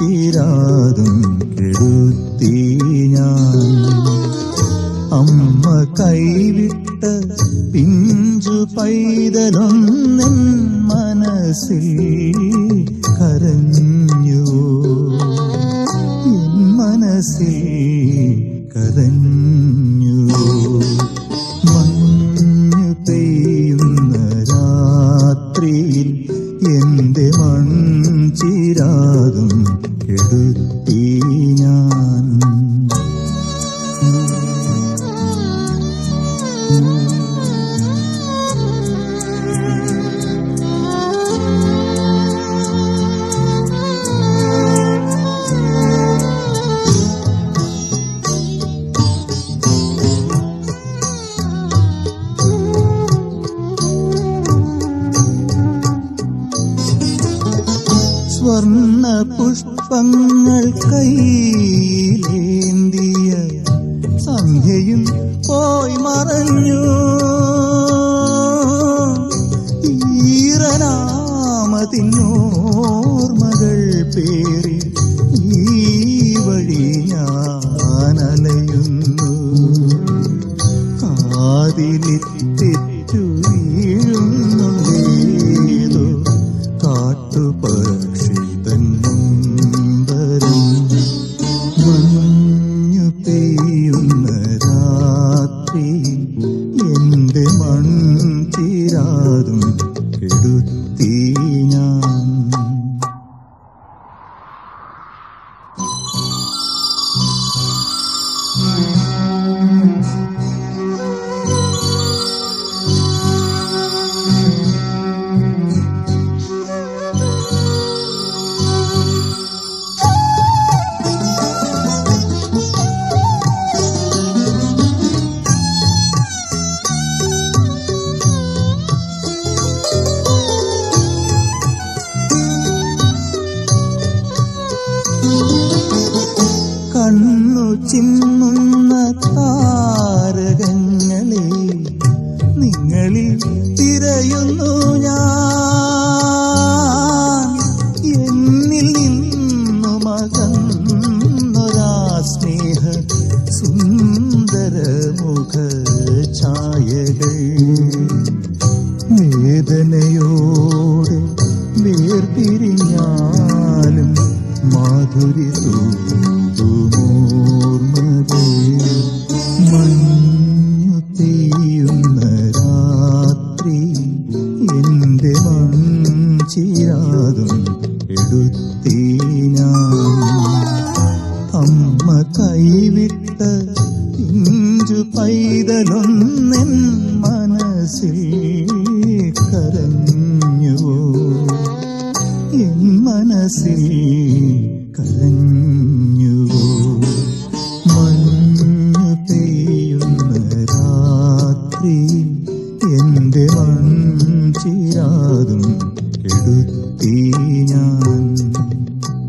ചിരാതും കെടുത്തി ഞാൻ അമ്മ കൈവിട്ട പിഞ്ചു പൈതലൊന്നെൻ മനസ്സിൽ കരഞ്ഞു എൻ മനസ്സിൽ കരഞ്ഞു മഞ്ഞു പെയ്യുന്ന രാത്രിയിൽ എന്റെ മൺചിരാതും കെടുത്തി ഞാൻ സ്വർണ്ണ പുഷ്പങ്ങൾ കൈയിലേന്തിയ സന്ധ്യയും പോയി മറഞ്ഞു ഈറനാമതിനോർമകൾ പേറി ഈ വഴി ഞാൻ അലയുന്നു കാതിലിത്തെറ്റു വീഴുന്നുണ്ടേതോ കാട്ടുപക്ഷി തന്നുംബരം മഞ്ഞു പെയ്യുന്ന രാത്രി എന്റെ മൺചിരാതും കെടുത്തി ഞാൻ കണ്ണു ചിമ്മുന്ന താരകങ്ങളെ നിങ്ങളിൽ തിരയുന്നു ഞാൻ എന്നിൽ നിന്നു മകന്നൊരാ സ്നേഹ സുന്ദരമുഖ ഛായകൾ വേദനയോടെ വേർപിരിഞ്ഞാലും മാധുരി തൂമോർമകൾ മഞ്ഞു പെയ്യുന്ന രാത്രി എന്റെ മൺചിരാതും എടുത്തി ഞാൻ അമ്മ കൈവിട്ട പിഞ്ചു പൈതലൊന്നെൻ മനസ്സിൽ കരഞ്ഞുവോ എൻ മനസ്സിൽ കരഞ്ഞുവോ മഞ്ഞു പെയ്യുന്ന രാത്രി എന്റെ മൺചിരാതും എടുത്തി ഞാൻ